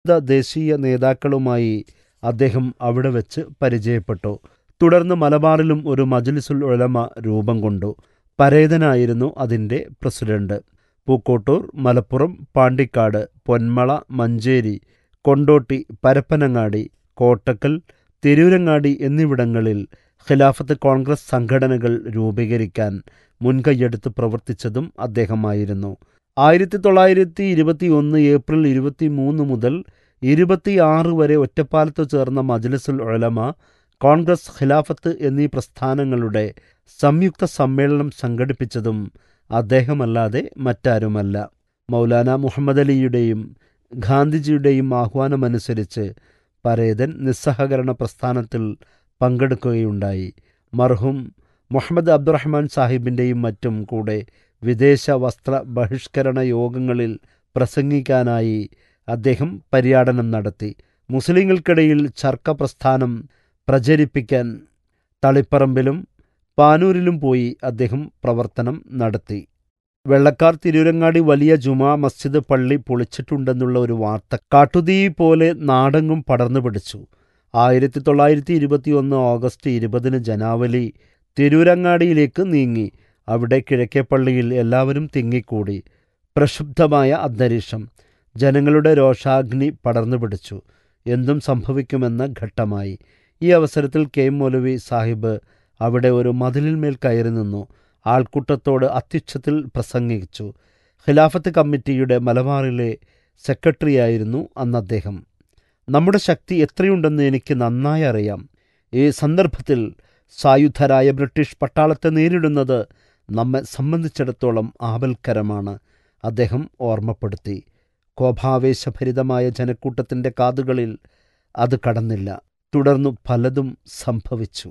ദേശീയ നേതാക്കളുമായി അദ്ദേഹം അവിടെ വെച്ച് പരിചയപ്പെട്ടു തുടർന്ന് മലബാറിലും ഒരു മജ്ലിസുൽ ഉലമ രൂപം കൊണ്ടു പരേതനായിരുന്നു അതിൻ്റെ പ്രസിഡന്റ് പൂക്കോട്ടൂർ മലപ്പുറം പാണ്ടിക്കാട് പൊന്മള മഞ്ചേരി കൊണ്ടോട്ടി പരപ്പനങ്ങാടി കോട്ടക്കൽ തിരൂരങ്ങാടി എന്നിവിടങ്ങളിൽ ഖിലാഫത്ത് കോൺഗ്രസ് സംഘടനകൾ രൂപീകരിക്കാൻ മുൻകൈയെടുത്ത് പ്രവർത്തിച്ചതും അദ്ദേഹമായിരുന്നു ആയിരത്തി തൊള്ളായിരത്തി ഇരുപത്തി ഒന്ന് ഏപ്രിൽ ഇരുപത്തി മൂന്ന് മുതൽ ഇരുപത്തിയാറ് വരെ ഒറ്റപ്പാലത്ത് ചേർന്ന മജ്ലിസുൽ ഉലമ കോൺഗ്രസ് ഖിലാഫത്ത് എന്നീ പ്രസ്ഥാനങ്ങളുടെ സംയുക്ത സമ്മേളനം സംഘടിപ്പിച്ചതും അദ്ദേഹമല്ലാതെ മറ്റാരുമല്ല മൗലാന മുഹമ്മദ് അലിയുടെയും ഗാന്ധിജിയുടെയും ആഹ്വാനമനുസരിച്ച് പരേതൻ നിസ്സഹകരണ പ്രസ്ഥാനത്തിൽ പങ്കെടുക്കുകയുണ്ടായി മർഹൂം മുഹമ്മദ് അബ്ദുറഹ്മാൻ സാഹിബിൻ്റെയും മറ്റും കൂടെ വിദേശ വസ്ത്ര ബഹിഷ്കരണ യോഗങ്ങളിൽ പ്രസംഗിക്കാനായി അദ്ദേഹം പര്യാടനം നടത്തി മുസ്ലിങ്ങൾക്കിടയിൽ ചർക്ക പ്രസ്ഥാനം പ്രചരിപ്പിക്കാൻ തളിപ്പറമ്പിലും പാനൂരിലും പോയി അദ്ദേഹം പ്രവർത്തനം നടത്തി വെള്ളക്കാർ തിരൂരങ്ങാടി വലിയ ജുമാ മസ്ജിദ് പള്ളി പൊളിച്ചിട്ടുണ്ടെന്നുള്ള ഒരു വാർത്ത കാട്ടുതീ പോലെ നാടെങ്ങും പടർന്നു പിടിച്ചു ആയിരത്തി തൊള്ളായിരത്തി ഇരുപത്തിയൊന്ന് ഓഗസ്റ്റ് ഇരുപതിന് ജനാവലി തിരൂരങ്ങാടിയിലേക്ക് നീങ്ങി അവിടെ കിഴക്കേപ്പള്ളിയിൽ എല്ലാവരും തിങ്ങിക്കൂടി പ്രക്ഷുബ്ധമായ അന്തരീക്ഷം ജനങ്ങളുടെ രോഷാഗ്നി പടർന്നു പിടിച്ചു എന്തും സംഭവിക്കുമെന്ന ഘട്ടമായി ഈ അവസരത്തിൽ കെ എം മൗലവി സാഹിബ് അവിടെ ഒരു മതിലിന്മേൽ കയറി നിന്നു ആൾക്കൂട്ടത്തോട് അത്യുച്ഛത്തിൽ പ്രസംഗിച്ചു ഖിലാഫത്ത് കമ്മിറ്റിയുടെ മലബാറിലെ സെക്രട്ടറിയായിരുന്നു അന്ന് അദ്ദേഹം നമ്മുടെ ശക്തി എത്രയുണ്ടെന്ന് എനിക്ക് നന്നായി അറിയാം ഈ സന്ദർഭത്തിൽ സായുധരായ ബ്രിട്ടീഷ് പട്ടാളത്തെ നേരിടുന്നത് നമ്മെ സംബന്ധിച്ചിടത്തോളം ആപൽക്കരമാണ് അദ്ദേഹം ഓർമ്മപ്പെടുത്തി കോപാവേശഭരിതമായ ജനക്കൂട്ടത്തിൻ്റെ കാതുകളിൽ അത് കടന്നില്ല തുടർന്നു പലതും സംഭവിച്ചു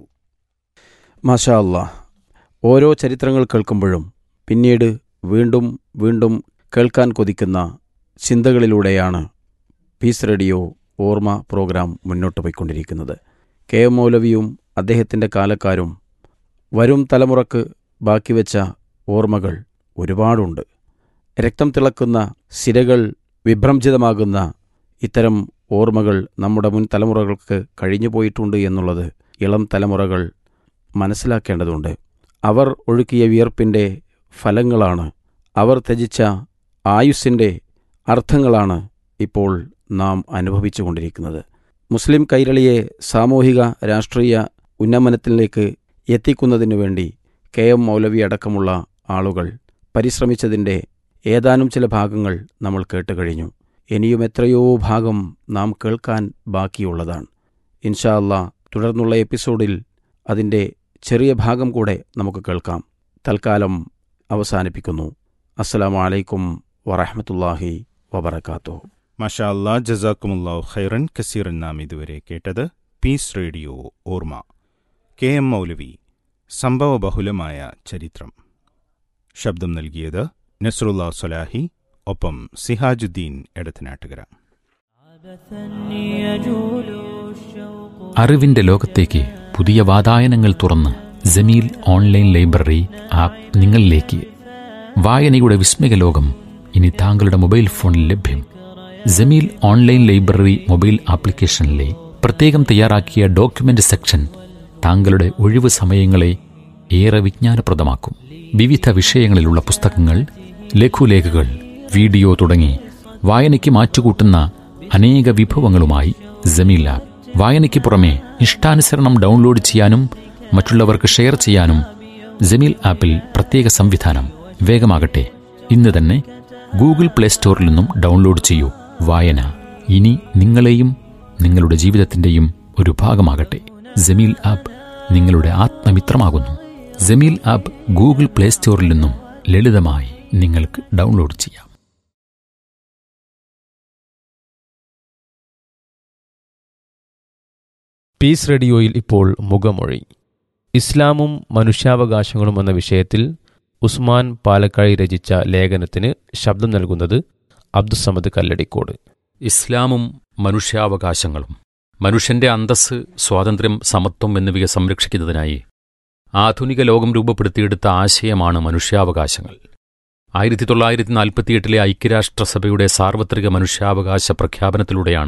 മാഷാ അല്ലാ ഓരോ ചരിത്രങ്ങൾ കേൾക്കുമ്പോഴും പിന്നീട് വീണ്ടും വീണ്ടും കേൾക്കാൻ കൊതിക്കുന്ന ചിന്തകളിലൂടെയാണ് പീസ് റേഡിയോ ഓർമ്മ പ്രോഗ്രാം മുന്നോട്ട് പോയിക്കൊണ്ടിരിക്കുന്നത് കെ എം മൗലവിയും അദ്ദേഹത്തിൻ്റെ കാലക്കാരും വരും തലമുറക്ക് ബാക്കി വെച്ച ഓർമ്മകൾ ഒരുപാടുണ്ട് രക്തം തിളക്കുന്ന സിരകൾ വിഭ്രംജിതമാകുന്ന ഇത്തരം ഓർമ്മകൾ നമ്മുടെ മുൻ തലമുറകൾക്ക് കഴിഞ്ഞു പോയിട്ടുണ്ട് എന്നുള്ളത് ഇളം തലമുറകൾ മനസ്സിലാക്കേണ്ടതുണ്ട് അവർ ഒഴുക്കിയ വിയർപ്പിൻ്റെ ഫലങ്ങളാണ് അവർ ത്യജിച്ച ആയുസ്സിൻ്റെ അർത്ഥങ്ങളാണ് ഇപ്പോൾ നാം അനുഭവിച്ചു കൊണ്ടിരിക്കുന്നത് മുസ്ലിം കൈരളിയെ സാമൂഹിക രാഷ്ട്രീയ ഉന്നമനത്തിലേക്ക് എത്തിക്കുന്നതിനു വേണ്ടി കെ എം മൗലവി അടക്കമുള്ള ആളുകൾ പരിശ്രമിച്ചതിൻ്റെ ഏതാനും ചില ഭാഗങ്ങൾ നമ്മൾ കേട്ട് കഴിഞ്ഞു ഇനിയും എത്രയോ ഭാഗം നാം കേൾക്കാൻ ബാക്കിയുള്ളതാണ് ഇൻഷാ അല്ലാ തുടർന്നുള്ള എപ്പിസോഡിൽ അതിൻ്റെ ചെറിയ ഭാഗം കൂടെ നമുക്ക് കേൾക്കാം തൽക്കാലം അവസാനിപ്പിക്കുന്നു അസ്സലാമു അലൈക്കും വറഹമത്തല്ലാഹി വബർക്കാത്തു മഷാ അല്ലാ ജസാക്കുമുല്ലാഹു ഖൈറൻ കസീറൻ നാം ഇതുവരെ കേട്ടത് പീസ് റേഡിയോ ഓർമ്മ കെ എം മൗലവി സംഭവബഹുലമായ ചരിത്രം ശബ്ദം നൽകിയത് നസ്രുല്ലാ സൊലാഹി ഒപ്പം സിഹാജുദ്ദീൻ എടത്തനാട്ടുകര അറിവിന്റെ ലോകത്തേക്ക് പുതിയ വാതായനങ്ങൾ തുറന്ന് ജമീൽ ഓൺലൈൻ ലൈബ്രറി ആപ്പ് നിങ്ങളിലേക്ക് വായനയുടെ വിസ്മയ ലോകം ഇനി താങ്കളുടെ മൊബൈൽ ഫോണിൽ ലഭ്യം ജമീൽ ഓൺലൈൻ ലൈബ്രറി മൊബൈൽ ആപ്ലിക്കേഷനിലെ പ്രത്യേകം തയ്യാറാക്കിയ ഡോക്യുമെന്റ് സെക്ഷൻ താങ്കളുടെ ഒഴിവ് സമയങ്ങളെ ഏറെ വിജ്ഞാനപ്രദമാക്കും വിവിധ വിഷയങ്ങളിലുള്ള പുസ്തകങ്ങൾ ലഘുലേഖകൾ വീഡിയോ തുടങ്ങി വായനയ്ക്ക് മാറ്റുകൂട്ടുന്ന അനേക വിഭവങ്ങളുമായി ജമീൽ ആപ്പ് വായനയ്ക്ക് പുറമെ ഇഷ്ടാനുസരണം ഡൗൺലോഡ് ചെയ്യാനും മറ്റുള്ളവർക്ക് ഷെയർ ചെയ്യാനും ജമീൽ ആപ്പിൽ പ്രത്യേക സംവിധാനം വേഗമാകട്ടെ ഇന്ന് തന്നെ ഗൂഗിൾ പ്ലേ സ്റ്റോറിൽ നിന്നും ഡൗൺലോഡ് ചെയ്യൂ വായന ഇനി നിങ്ങളെയും നിങ്ങളുടെ ജീവിതത്തിന്റെയും ഒരു ഭാഗമാകട്ടെ ജമീൽ ആപ്പ് നിങ്ങളുടെ ആത്മമിത്രമാകുന്നു ജമീൽ ആപ്പ് ഗൂഗിൾ പ്ലേ സ്റ്റോറിൽ നിന്നും ലളിതമായി നിങ്ങൾക്ക് ഡൗൺലോഡ് ചെയ്യാം പീസ് റേഡിയോയിൽ ഇപ്പോൾ മുഖമൊഴി ഇസ്ലാമും മനുഷ്യാവകാശങ്ങളും എന്ന വിഷയത്തിൽ ഉസ്മാൻ പാലക്കാഴി രചിച്ച ലേഖനത്തിന് ശബ്ദം നൽകുന്നത് അബ്ദുസമദ് കല്ലടിക്കോട് ഇസ്ലാമും മനുഷ്യാവകാശങ്ങളും മനുഷ്യന്റെ അന്തസ് സ്വാതന്ത്ര്യം സമത്വം എന്നിവയെ സംരക്ഷിക്കുന്നതിനായി ആധുനിക ലോകം രൂപപ്പെടുത്തിയെടുത്ത ആശയമാണ് മനുഷ്യാവകാശങ്ങൾ ആയിരത്തി തൊള്ളായിരത്തി നാൽപ്പത്തിയെട്ടിലെ ഐക്യരാഷ്ട്രസഭയുടെ സാർവത്രിക മനുഷ്യാവകാശ പ്രഖ്യാപനത്തിലൂടെയാണ്